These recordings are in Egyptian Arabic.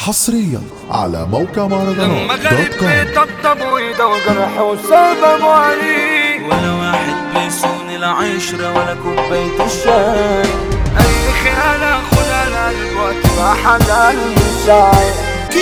حصريا على موقع لما مهرجانات دوت غريب كوم بيطبطب ويدور جرح وسبب وريق ولا واحد بيصون العشرة ولا كوباية الشاي أي خيانة خدها القلب وتبقى حلال مشاعر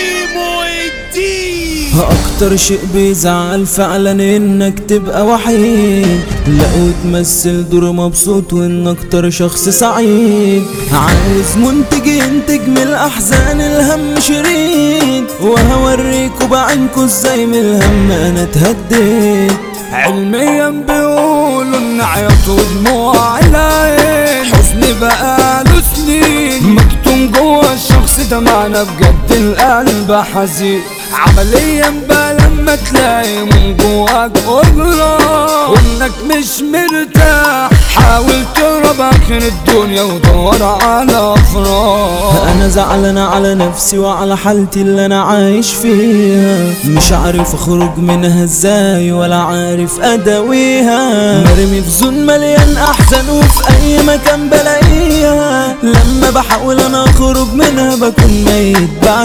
أكتر شيء بيزعل فعلا إنك تبقى وحيد لا وتمثل دور مبسوط وإن أكتر شخص سعيد عايز منتج ينتج من الأحزان الهم شريد وهوريكوا بعينكوا ازاي من الهم أنا اتهديت علميا بيقولوا ان عياط ودموع العين حزن بقاله سنين مكتوم جوا الشخص ده معنى بجد القلب حزين عمليا بقى لما تلاقي من جواك قدرة وانك مش مرتاح حاول تهرب اخر الدنيا ودور على افراح انا زعلان على نفسي وعلى حالتي اللي انا عايش فيها مش عارف اخرج منها ازاي ولا عارف اداويها مرمي في زون مليان احزان وفي اي مكان بلاقيها لما بحاول انا اخرج منها بكون ميت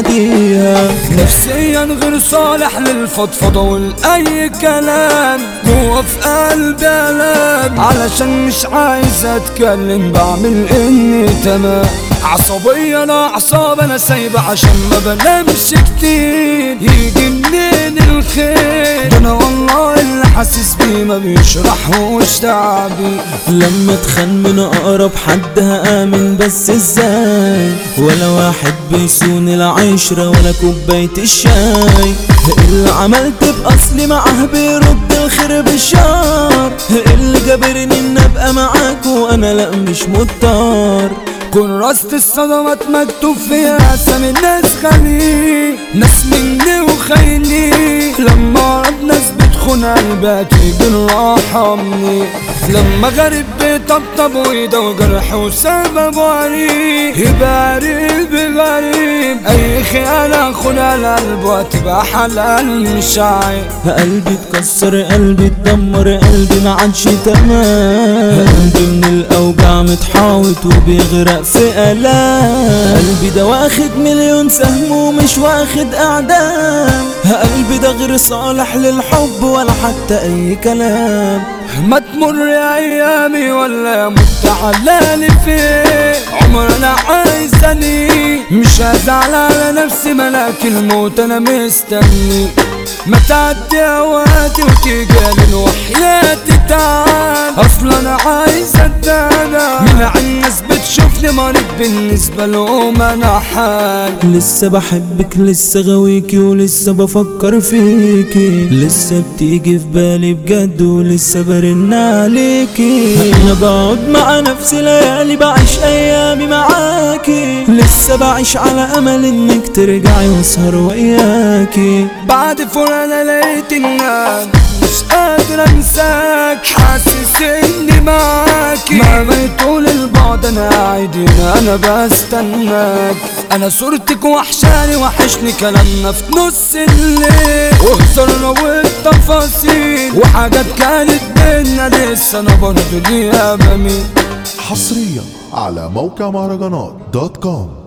بعديها نفسيا غير صالح للفضفضة ولأي كلام جوا في قلبي ألام علشان مش عايز أتكلم بعمل إني تمام عصبية أنا أعصاب أنا سايبة عشان ما بنامش كتير يجي منين الخير ده أنا والله اللي حاسس بيه ما بيشرحوش تعبي لما اتخان من اقرب حد هامن بس ازاي ولا واحد بيصون العشرة ولا كوباية الشاي اللي عملت باصلي معاه بيرد الخير بالشر اللي جابرني ان ابقى معاك وانا لا مش مضطر كراسة الصدمات مكتوب فيها اسامي الناس خليل ناس مني وخيلي لما اقرب ناس بتخون قلبي تيجي الراحة مني لما غريب بيطبطب ويدور جرح وسبب وريق يبقى قريب غريب اي خيانة خدها القلب وتبقى حلال مش عيب قلبي اتكسر قلبي اتدمر قلبي ما عادش تمام قلبي من الاوجاع متحاوط وبيغرق في الام قلبي ده واخد مليون سهم ومش واخد اعدام قلبي ده غير صالح للحب ولا حتى اي كلام ما تمر ايامي ولا مت علالي فين عمر انا عايزني مش هزعل على نفسي ملاك الموت انا مستني ما تعدي اوقاتي وتيجي وحياتي تعال اصلا انا عايز اتدانا من الناس بتشوفني مريض بالنسبه لهم انا حال لسه بحبك لسه غاويكي ولسه بفكر فيكي لسه بتيجي في بالي بجد ولسه برن عليكي انا بقعد مع نفسي ليالي بعيش ايامي معاكي لسه بعيش على امل انك ترجعي واسهر وياكي بعد فراق انا لقيت الناس مش قادر انساك حاسس اني معاك مهما يطول البعد انا قاعد هنا انا بستناك انا صورتك وحشاني وحشني كلامنا في نص الليل وهزرنا والتفاصيل وحاجات كانت بينا لسه انا برضه ليها بميل حصريا على موقع مهرجانات دوت كوم